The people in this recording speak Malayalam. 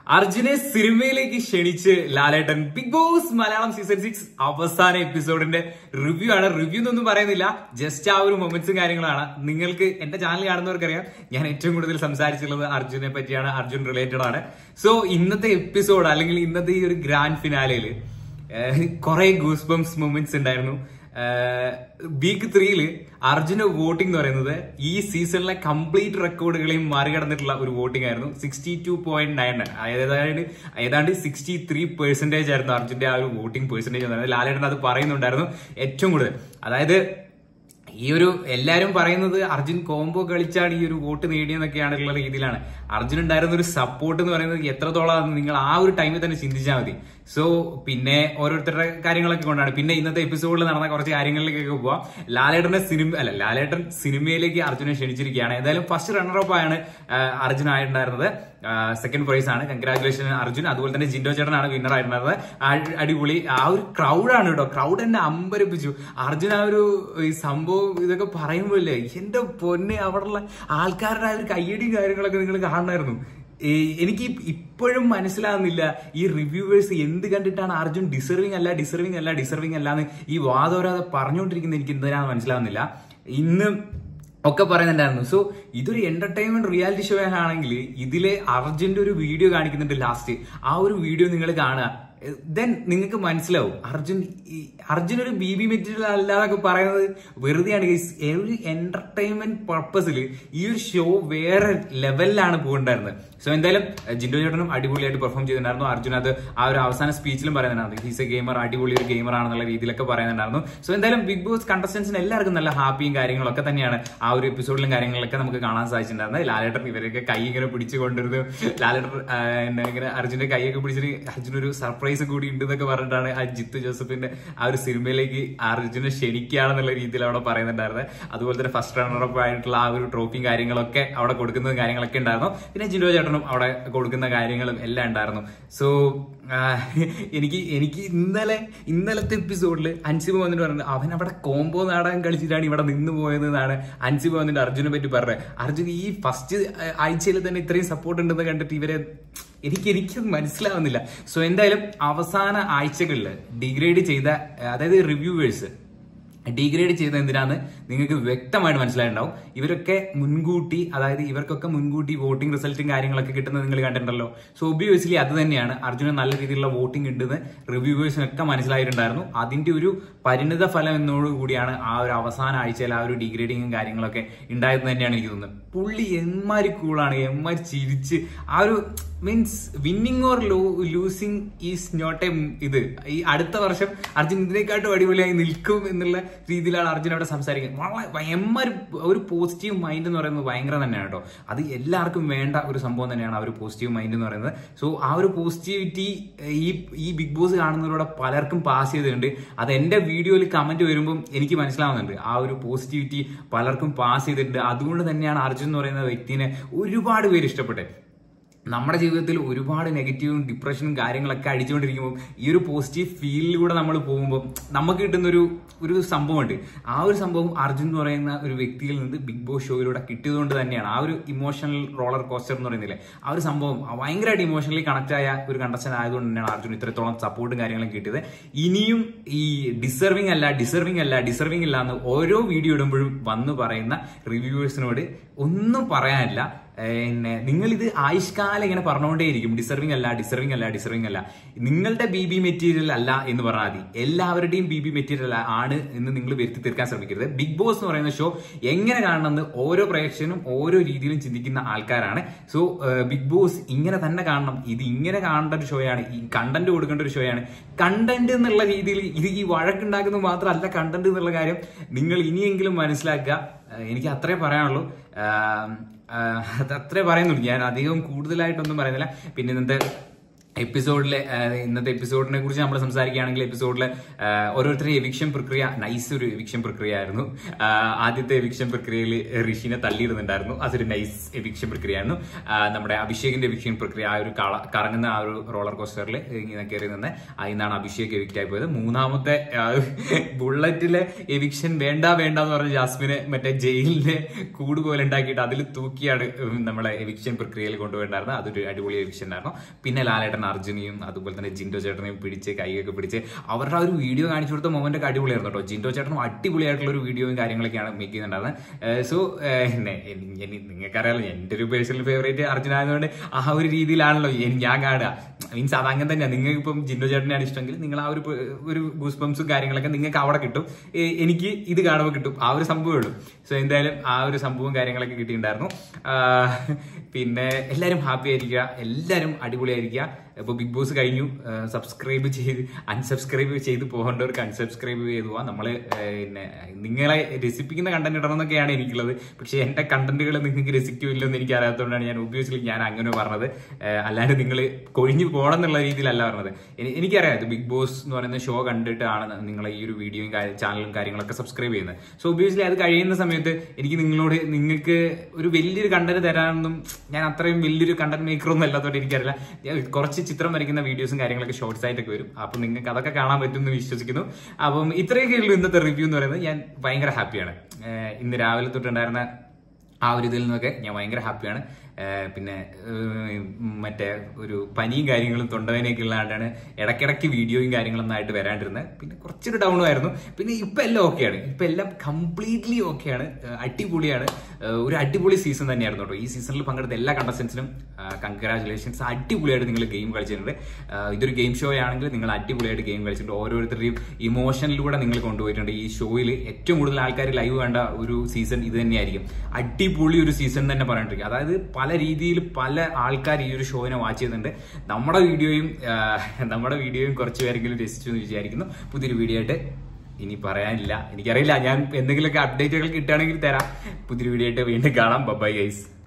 അർജുനെ സിനിമയിലേക്ക് ക്ഷണിച്ച് Lalettan Bigg Boss Malayalam season six അവസാന എപ്പിസോഡിന്റെ റിവ്യൂ ആണ് റിവ്യൂ എന്നൊന്നും പറയുന്നില്ല ജസ്റ്റ് ആ ഒരു മൊമെന്റ്സും കാര്യങ്ങളാണ് നിങ്ങൾക്ക് എന്റെ ചാനൽ കാണുന്നവർക്കറിയാം ഞാൻ ഏറ്റവും കൂടുതൽ സംസാരിച്ചുള്ളത് അർജുനെ പറ്റിയാണ് അർജുൻ റിലേറ്റഡ് ആണ് സോ ഇന്നത്തെ എപ്പിസോഡ് അല്ലെങ്കിൽ ഇന്നത്തെ ഈ ഒരു ഗ്രാൻഡ് ഫിനാലയില് കുറെ ഗൂസ് ബംസ് മൊമെന്റ്സ് ഉണ്ടായിരുന്നു വീക്ക് ത്രീയില് അർജുന വോട്ടിംഗ് എന്ന് പറയുന്നത് ഈ സീസണിലെ കംപ്ലീറ്റ് റെക്കോർഡുകളെയും മറികടന്നിട്ടുള്ള ഒരു വോട്ടിംഗ് ആയിരുന്നു സിക്സ്റ്റി ടു പോയിന്റ് നയൻ അതായത് ഏതാണ്ട് സിക്സ്റ്റി ത്രീ പെർസെന്റേജ് ആയിരുന്നു അർജുന്റെ ആ ഒരു വോട്ടിംഗ് പെർസെന്റേജ് എന്ന് പറയുന്നത് ലാലേട്ടൻ അത് പറയുന്നുണ്ടായിരുന്നു ഏറ്റവും കൂടുതൽ അതായത് ഈ ഒരു എല്ലാരും പറയുന്നത് അർജുൻ കോംബോ കളിച്ചാണ് ഈ ഒരു വോട്ട് നേടിയെന്നൊക്കെയാണുള്ള രീതിയിലാണ് അർജുൻ ഉണ്ടായിരുന്ന ഒരു സപ്പോർട്ട് എന്ന് പറയുന്നത് എത്രത്തോളം നിങ്ങൾ ആ ഒരു ടൈമിൽ തന്നെ ചിന്തിച്ചാൽ മതി സോ പിന്നെ ഓരോരുത്തരുടെ കാര്യങ്ങളൊക്കെ കൊണ്ടാണ് പിന്നെ ഇന്നത്തെ എപ്പിസോഡിൽ നടന്ന കുറച്ച് കാര്യങ്ങളിലേക്കൊക്കെ പോവാം ലാലേട്ടന്റെ സിനിമ അല്ല ലാലേട്ടൻ സിനിമയിലേക്ക് അർജുനെ ക്ഷണിച്ചിരിക്കുകയാണ് ഏതായാലും ഫസ്റ്റ് റണ്ണറപ്പ് ആണ് അർജുൻ ആയിട്ടുണ്ടായിരുന്നത് സെക്കൻഡ് പ്രൈസ് ആണ് കൺഗ്രാറ്റുലേഷൻ അർജുൻ അതുപോലെ തന്നെ ജിൻഡോ ചേട്ടനാണ് വിന്നർ ആയിട്ടുണ്ടായിരുന്നത് അടിപൊളി ആ ഒരു ക്രൗഡാണ് കേട്ടോ ക്രൗഡ് എന്നെ അമ്പരപ്പിച്ചു അർജുൻ ആ ഒരു ഈ സംഭവം ഇതൊക്കെ പറയുമ്പോഴല്ലേ എന്റെ പൊന്നെ അവിടെയുള്ള ആൾക്കാരുടെ ആ ഒരു കയ്യടിയും കാര്യങ്ങളൊക്കെ നിങ്ങൾ കാണണമായിരുന്നു എനിക്ക് ഇപ്പോഴും മനസ്സിലാവുന്നില്ല ഈ റിവ്യൂവേഴ്സ് എന്ത് കണ്ടിട്ടാണ് അർജുൻ ഡിസർവിംഗ് അല്ല ഡിസർവിംഗ് അല്ല ഡിസർവിംഗ് അല്ല എന്ന് ഈ വാദോരാതെ പറഞ്ഞുകൊണ്ടിരിക്കുന്നത് എനിക്ക് എന്തിനാന്ന് മനസ്സിലാവുന്നില്ല ഇന്ന് ഒക്കെ പറയുന്നുണ്ടായിരുന്നു സോ ഇതൊരു എന്റർടൈൻമെന്റ് റിയാലിറ്റി ഷോ ആണെങ്കിൽ ഇതിലെ അർജുന്റെ ഒരു വീഡിയോ കാണിക്കുന്നുണ്ട് ലാസ്റ്റ് ആ ഒരു വീഡിയോ നിങ്ങൾ കാണുക ദെൻ നിങ്ങൾക്ക് മനസ്സിലാവും അർജുൻ അർജുൻ ഒരു ബി ബി മെറ്റീരിയൽ അല്ലാതൊക്കെ പറയുന്നത് വെറുതെയാണ് ഒരു എന്റർടൈൻമെന്റ് പർപ്പസിൽ ഈ ഒരു ഷോ വേറെ ലെവലിലാണ് പോകണ്ടായിരുന്നത് സോ എന്തായാലും ജിൻഡോ ചേട്ടനും അടിപൊളിയായിട്ട് പെർഫോം ചെയ്തിട്ടുണ്ടായിരുന്നു അർജുൻ അത് ആ ഒരു അവസാന സ്പീച്ചിലും പറയുന്നുണ്ടായിരുന്നു ഹീസ് എ ഗെയിമർ അടിപൊളി ഒരു ഗെയിമർ ആണെന്നുള്ള രീതിയിലൊക്കെ പറയുന്നുണ്ടായിരുന്നു സോ എന്തായാലും ബിഗ് ബോസ് കണ്ടസ്റ്റൻസിന് എല്ലാവർക്കും നല്ല ഹാപ്പിയും കാര്യങ്ങളൊക്കെ തന്നെയാണ് ആ ഒരു എപ്പിസോഡിലും കാര്യങ്ങളൊക്കെ നമുക്ക് കാണാൻ സാധിച്ചിട്ടുണ്ടായിരുന്നത് ലാലേട്ടൻ ഇവരൊക്കെ കൈ ഇങ്ങനെ പിടിച്ചു കൊണ്ടിരുന്നു ലാലേട്ടൻ ഇങ്ങനെ അർജുന്റെ കൈയൊക്കെ പിടിച്ചിട്ട് അർജുൻ ഒരു സർപ്രൈസ് കൂടി ഉണ്ട് എന്നൊക്കെ പറഞ്ഞിട്ടാണ് ആ ജിത്ത് ജോസഫിന്റെ ആ ഒരു സിനിമയിലേക്ക് അർജുനെ ക്ഷണിക്കുകയാണെന്നുള്ള രീതിയിൽ അവിടെ പറയുന്നുണ്ടായിരുന്നത് അതുപോലെ തന്നെ ഫസ്റ്റ് റണ്ണറപ്പ് ആയിട്ടുള്ള ആ ഒരു ട്രോഫിയും കാര്യങ്ങളൊക്കെ അവിടെ കൊടുക്കുന്നതും കാര്യങ്ങളൊക്കെ ഉണ്ടായിരുന്നു പിന്നെ ജിൻഡോ ചേട്ടനും അവിടെ കൊടുക്കുന്ന കാര്യങ്ങളും എല്ലാം ഉണ്ടായിരുന്നു സോ എനിക്ക് എനിക്ക് ഇന്നലെ ഇന്നലത്തെ എപ്പിസോഡിൽ അൻസിബ് വന്നിട്ട് പറഞ്ഞത് അവൻ അവിടെ കോംബോ നാടകം കളിച്ചിട്ടാണ് ഇവിടെ നിന്ന് പോയതെന്നാണ് അൻസിബ് വന്നിട്ട് അർജുനെ പറ്റി പറഞ്ഞത് അർജുൻ ഈ ഫസ്റ്റ് ആഴ്ചയിൽ തന്നെ ഇത്രയും സപ്പോർട്ട് ഉണ്ടെന്ന് കണ്ടിട്ട് ഇവരെ എനിക്ക് എനിക്ക് മനസ്സിലാവുന്നില്ല സോ എന്തായാലും അവസാന ആഴ്ചകളിൽ ഡിഗ്രേഡ് ചെയ്ത അതായത് റിവ്യൂവേഴ്സ് ഡിഗ്രേഡ് ചെയ്ത എന്തിനാന്ന് നിങ്ങൾക്ക് വ്യക്തമായിട്ട് മനസ്സിലായിട്ടുണ്ടാവും ഇവരൊക്കെ മുൻകൂട്ടി അതായത് ഇവർക്കൊക്കെ മുൻകൂട്ടി വോട്ടിംഗ് റിസൾട്ടും കാര്യങ്ങളൊക്കെ കിട്ടുന്നത് നിങ്ങൾ കണ്ടിട്ടുണ്ടല്ലോ സോ ഒബിയസ്ലി അത് തന്നെയാണ് അർജുന നല്ല രീതിയിലുള്ള വോട്ടിംഗ് ഉണ്ടെന്ന് റിവ്യൂവേഴ്സിനൊക്കെ മനസ്സിലായിട്ടുണ്ടായിരുന്നു അതിന്റെ ഒരു പരിണിത ഫലം എന്നോട് കൂടിയാണ് ആ ഒരു അവസാന ആഴ്ചയിൽ ആ ഒരു ഡിഗ്രേഡിങ്ങും കാര്യങ്ങളൊക്കെ ഉണ്ടായത് തന്നെയാണ് എനിക്ക് തോന്നുന്നത് പുള്ളി എമ്മാരി കൂളാണ് എമ്മാരി ചിരിച്ച് ആ ഒരു means winning or losing is not a ഇത് ഈ അടുത്ത വർഷം അർജുൻ ഇതിനെക്കാട്ടും അടിപൊളിയായി നിൽക്കും എന്നുള്ള രീതിയിലാണ് അർജുൻ അവിടെ സംസാരിക്കുന്നത് വളരെ എമ്മൊരു ഒരു പോസിറ്റീവ് മൈൻഡ് എന്ന് പറയുന്നത് ഭയങ്കര തന്നെയാണ് കേട്ടോ അത് എല്ലാവർക്കും വേണ്ട ഒരു സംഭവം തന്നെയാണ് ആ ഒരു പോസിറ്റീവ് മൈൻഡ് എന്ന് പറയുന്നത് സോ ആ ഒരു പോസിറ്റിവിറ്റി ഈ ഈ ബിഗ് ബോസ് കാണുന്നതിലൂടെ പലർക്കും പാസ് ചെയ്തിട്ടുണ്ട് അത് എന്റെ വീഡിയോയിൽ കമന്റ് വരുമ്പം എനിക്ക് മനസ്സിലാവുന്നുണ്ട് ആ ഒരു പോസിറ്റിവിറ്റി പലർക്കും പാസ് ചെയ്തിട്ടുണ്ട് അതുകൊണ്ട് തന്നെയാണ് അർജുൻ എന്ന് പറയുന്ന വ്യക്തിനെ ഒരുപാട് പേര് ഇഷ്ടപ്പെട്ടത് നമ്മുടെ ജീവിതത്തിൽ ഒരുപാട് നെഗറ്റീവും ഡിപ്രഷനും കാര്യങ്ങളൊക്കെ അടിച്ചുകൊണ്ടിരിക്കുമ്പോൾ ഈ ഒരു പോസിറ്റീവ് ഫീലിലൂടെ നമ്മൾ പോകുമ്പോൾ നമുക്ക് കിട്ടുന്ന ഒരു ഒരു സംഭവമുണ്ട് ആ ഒരു സംഭവം അർജുൻ എന്ന് പറയുന്ന ഒരു വ്യക്തിയിൽ നിന്ന് ബിഗ് ബോസ് ഷോയിലൂടെ കിട്ടിയതുകൊണ്ട് തന്നെയാണ് ആ ഒരു ഇമോഷണൽ റോളർ കോസ്റ്റർ എന്ന് പറയുന്നില്ലേ ആ ഒരു സംഭവം ഭയങ്കരമായിട്ട് ഇമോഷണലി കണക്ട് ആയ ഒരു കണ്ടസ്റ്റന്റ് ആയതുകൊണ്ട് തന്നെയാണ് അർജുൻ ഇത്രത്തോളം സപ്പോർട്ടും കാര്യങ്ങളും കിട്ടിയത് ഇനിയും ഈ ഡിസർവിംഗ് അല്ല ഡിസർവിംഗ് അല്ല ഡിസർവിംഗ് അല്ല എന്ന് ഓരോ വീഡിയോ ഇടുമ്പോഴും വന്ന് പറയുന്ന റിവ്യൂവേഴ്സിനോട് ഒന്നും പറയാനില്ല പിന്നെ നിങ്ങൾ ഇത് ആയുഷ്കാലം ഇങ്ങനെ പറഞ്ഞുകൊണ്ടേയിരിക്കും ഡിസർവിംഗ് അല്ല ഡിസർവിംഗ് അല്ല ഡിസർവിംഗ് അല്ല നിങ്ങളുടെ ബി ബി മെറ്റീരിയൽ അല്ല എന്ന് പറഞ്ഞാൽ മതി എല്ലാവരുടെയും ബി ബി മെറ്റീരിയൽ ആണ് എന്ന് നിങ്ങൾ വരുത്തി തീർക്കാൻ ശ്രമിക്കരുത് ബിഗ് ബോസ് എന്ന് പറയുന്ന ഷോ എങ്ങനെ കാണണമെന്ന് ഓരോ പ്രേക്ഷകനും ഓരോ രീതിയിലും ചിന്തിക്കുന്ന ആൾക്കാരാണ് സോ ബിഗ് ബോസ് ഇങ്ങനെ തന്നെ കാണണം ഇത് ഇങ്ങനെ കാണേണ്ട ഒരു ഷോയാണ് ഈ കണ്ടന്റ് കൊടുക്കേണ്ട ഒരു ഷോയാണ് കണ്ടന്റ് എന്നുള്ള രീതിയിൽ ഇത് ഈ വഴക്കുണ്ടാക്കുന്നത് മാത്രമല്ല കണ്ടന്റ് എന്നുള്ള കാര്യം നിങ്ങൾ ഇനിയെങ്കിലും മനസ്സിലാക്കുക എനിക്ക് അത്രേ പറയാനുള്ളൂ അത് അത്രേ പറയുന്നുള്ളൂ ഞാൻ അധികം കൂടുതലായിട്ടൊന്നും പറയുന്നില്ല പിന്നെ ഇന്നത്തെ എപ്പിസോഡിലെ ഇന്നത്തെ എപ്പിസോഡിനെ കുറിച്ച് നമ്മൾ സംസാരിക്കുകയാണെങ്കിൽ എപ്പിസോഡിൽ ഓരോരുത്തരുടെ എവിക്ഷൻ പ്രക്രിയ നൈസ് ഒരു എവിക്ഷൻ പ്രക്രിയ ആയിരുന്നു ആ, ആദ്യത്തെ എവിക്ഷൻ പ്രക്രിയയിൽ ഋഷിനെ തള്ളിയിടുന്നുണ്ടായിരുന്നു അതൊരു നൈസ് എവിക്ഷൻ പ്രക്രിയയായിരുന്നു ആ, നമ്മുടെ അഭിഷേകിന്റെ എവിക്ഷൻ പ്രക്രിയ ആ ഒരു കള- കറങ്ങുന്ന ആ ഒരു റോളർ കോസ്റ്ററിൽ ഇങ്ങനെ കയറി നിന്ന് അതിന്നാണ് അഭിഷേക് എവിക്റ്റ് ആയി പോയത് മൂന്നാമത്തെ ആ, ബുള്ളറ്റിലെ എവിക്ഷൻ വേണ്ട വേണ്ട എന്ന് പറഞ്ഞ ജാസ്മിനെ മറ്റേ ജയിലിലെ കൂട് പോലെ ഉണ്ടാക്കിയിട്ട് അതിൽ തൂക്കിയാണ് ഉം നമ്മളെ എവിക്ഷൻ പ്രക്രിയയിൽ കൊണ്ടുപോയിട്ടുണ്ടായിരുന്നത് അതൊരു അടിപൊളി എവിക്ഷൻ ആയിരുന്നു പിന്നെ ലാലേട്ടൻ അർജുനെയും അതുപോലെ തന്നെ ജിൻഡോ ചേട്ടനെയും പിടിച്ച് കൈയൊക്കെ പിടിച്ച് അവരുടെ ആ ഒരു വീഡിയോ കാണിച്ചു കൊടുത്ത മൊമെന്റ് ഒക്കെ അടിപൊളിയായിരുന്നു കേട്ടോ ജിൻഡോ ചേട്ടനും അടിപൊളിയായിട്ടുള്ള ഒരു വീഡിയോയും കാര്യങ്ങളൊക്കെയാണ് മേക്ക് ചെയ്യുന്നുണ്ടായിരുന്നത് സോ നിങ്ങൾക്കറിയാലോ എൻ്റെ ഒരു പേഴ്സണൽ ഫേവറേറ്റ് അർജുന ആയതുകൊണ്ട് ആ ഒരു രീതിയിലാണല്ലോ എനി- ഞാൻ കാണുക മീൻസ് അത് അങ്ങനെ തന്നെയാണ് നിങ്ങൾക്ക് ഇപ്പം ജിൻഡോ ചേട്ടനെയാണ് ഇഷ്ടമെങ്കിൽ നിങ്ങൾ ആ ഒരു പ- ഒരു ഗൂസ് ബംസും കാര്യങ്ങളൊക്കെ നിങ്ങൾക്ക് അവിടെ കിട്ടും ഏ, എനിക്ക് ഇത് കാണുമ്പോൾ കിട്ടും ആ ഒരു സംഭവമേ ഉള്ളൂ സോ എന്തായാലും ആ ഒരു സംഭവവും കാര്യങ്ങളൊക്കെ കിട്ടിയിട്ടുണ്ടായിരുന്നു ആ, പിന്നെ എല്ലാവരും ഹാപ്പി ആയിരിക്കുക എല്ലാവരും അടിപൊളിയായിരിക്കുക ഇപ്പോൾ ബിഗ് ബോസ് കഴിഞ്ഞു സബ്സ്ക്രൈബ് ചെയ്ത് അൺസബ്സ്ക്രൈബ് ചെയ്ത് പോകേണ്ടവർക്ക് അൺസബ്സ്ക്രൈബ് ചെയ്തു പോവാം നമ്മൾ പിന്നെ നിങ്ങളെ രസിപ്പിക്കുന്ന കണ്ടന്റ് ഇടണം എന്നൊക്കെയാണ് എനിക്കുള്ളത് പക്ഷേ എൻ്റെ കണ്ടന്റുകൾ നിങ്ങൾക്ക് രസിക്കുമില്ലോ എന്ന് എനിക്ക് അറിയാത്തതുകൊണ്ടാണ് ഞാൻ ഒബ്വിയസ്ലി ഞാൻ അങ്ങനെ പറഞ്ഞത് ഏഹ് അല്ലാണ്ട് നിങ്ങൾ കൊഴിഞ്ഞു പോകണം എന്നുള്ള രീതിയിലല്ല പറഞ്ഞത് എനി- എനിക്കറിയാം ഇത് ബിഗ് ബോസ് എന്ന് പറയുന്ന ഷോ കണ്ടിട്ടാണ് നിങ്ങൾ ഈ ഒരു വീഡിയോയും കാര്യം- ചാനലും കാര്യങ്ങളൊക്കെ സബ്സ്ക്രൈബ് ചെയ്യുന്നത് സോ ഒബ്വിയസ്ലി അത് കഴിയുന്ന സമയത്ത് എനിക്ക് നിങ്ങളോട് നിങ്ങൾക്ക് ഒരു വലിയൊരു കണ്ടന്റ് തരാനൊന്നും ഞാൻ അത്രയും വലിയൊരു കണ്ടന്റ് മേക്കറൊന്നും അല്ലാത്തതുകൊണ്ട് എനിക്കറിയില്ല ഞാൻ കുറച്ച് ചിത്രം വരയ്ക്കുന്ന വീഡിയോസും കാര്യങ്ങളൊക്കെ ഷോർട്സ് ആയിട്ടൊക്കെ വരും അപ്പം നിങ്ങൾക്ക് അതൊക്കെ കാണാൻ പറ്റും എന്ന് വിശ്വസിക്കുന്നു അപ്പം ഇത്രയൊക്കെ ഉള്ളൂ ഇന്നത്തെ റിവ്യൂ എന്ന് പറയുന്നത് ഞാൻ ഭയങ്കര ഹാപ്പിയാണ് ഏഹ് ഇന്ന് രാവിലെ തൊട്ടുണ്ടായിരുന്ന ആ ഒരു ഇതിൽ നിന്നൊക്കെ ഞാൻ ഭയങ്കര ഹാപ്പിയാണ് ഏഹ് പിന്നെ ഏഹ് മറ്റേ ഒരു പനിയും കാര്യങ്ങളും തൊണ്ടവേനയൊക്കെ ഉള്ളതാണ്ടാണ് ഇടയ്ക്കിടയ്ക്ക് വീഡിയോയും കാര്യങ്ങളൊന്നും ആയിട്ട് വരാണ്ടിരുന്നത് പിന്നെ കുറച്ചൊരു ഡൗൺ ആയിരുന്നു പിന്നെ ഇപ്പം എല്ലാം ഓക്കെയാണ് ഇപ്പം എല്ലാം കംപ്ലീറ്റ്ലി ഓക്കെയാണ് ഏഹ് അടിപൊളിയാണ് ഏഹ് ഒരു അടിപൊളി സീസൺ തന്നെയായിരുന്നു കേട്ടോ ഈ സീസണിൽ പങ്കെടുത്ത എല്ലാ കണ്ടസ്റ്റൻസിനും കൺഗ്രാചുലേഷൻസ് അടിപൊളിയായിട്ട് നിങ്ങൾ ഗെയിം കളിച്ചിട്ടുണ്ട് ഏഹ് ഇതൊരു ഗെയിം ഷോ ആണെങ്കിൽ നിങ്ങൾ അടിപൊളിയായിട്ട് ഗെയിം കളിച്ചിട്ടുണ്ട് ഓരോരുത്തരുടെയും ഇമോഷനിലൂടെ നിങ്ങൾ കൊണ്ടുപോയിട്ടുണ്ട് ഈ ഷോയിൽ ഏറ്റവും കൂടുതൽ ആൾക്കാർ ലൈവ് വേണ്ട ഒരു സീസൺ ഇത് തന്നെയായിരിക്കും അടിപൊളി ഒരു സീസൺ തന്നെ പറഞ്ഞിട്ടിരിക്കും അതായത് പല രീതിയിൽ പല ആൾക്കാർ ഈ ഒരു ഷോയിനെ വാച്ച് ചെയ്യുന്നുണ്ട് നമ്മുടെ വീഡിയോയും ആഹ് നമ്മുടെ വീഡിയോയും കുറച്ച് പേരെങ്കിലും രസിച്ചു എന്ന് വിചാരിക്കുന്നു പുതിയൊരു വീഡിയോ ആയിട്ട് ഇനി പറയാനില്ല എനിക്കറിയില്ല ഞാൻ എന്തെങ്കിലുമൊക്കെ അപ്ഡേറ്റുകൾ കിട്ടുകയാണെങ്കിൽ തരാം പുതിയൊരു വീഡിയോ ആയിട്ട് വീണ്ടും കാണാം ബൈ ഗൈസ്